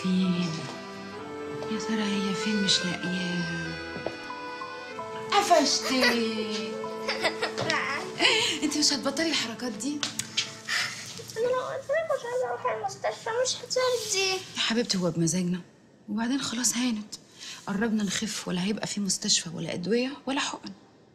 فين يا ترى هي فين مش لاقياها قفشتي انت مش هتبطلي الحركات دي انا لو قلت لك مش عايزه اروح المستشفى مش هترضي يا حبيبتي هو بمزاجنا وبعدين خلاص هانت قربنا نخف ولا هيبقى في مستشفى ولا ادويه ولا حقن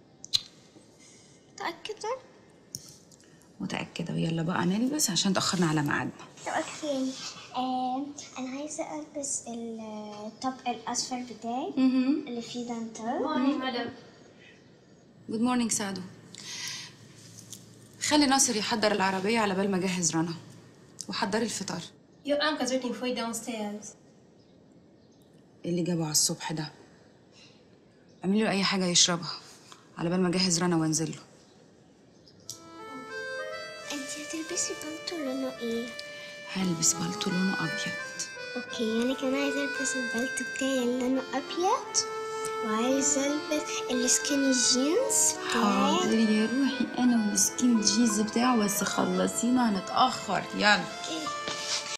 متأكدة؟ متاكده ويلا بقى نلبس عشان تاخرنا على ميعادنا طب اوكي آه، انا عايزة البس التوب الاصفر بتاعي اللي فيه دانتال جود مورنينج سعدو خلي ناصر يحضر العربيه على بال ما اجهز رنا وحضري الفطار Your uncle's waiting for you downstairs. إيه اللي جابه على الصبح ده اعملي له اي حاجه يشربها على بال ما اجهز رنا وانزل له انتي هتلبسي بالطو لونه ايه؟ هلبس بالطو لونه ابيض اوكي انا كمان عايزة البس البلطو بتاعي اللي لونه ابيض وعايزة البس السكيني جينز حاضر بتاعي يا روحي انا والسكين جيز بتاعه بس خلصينا هنتاخر يلا اوكي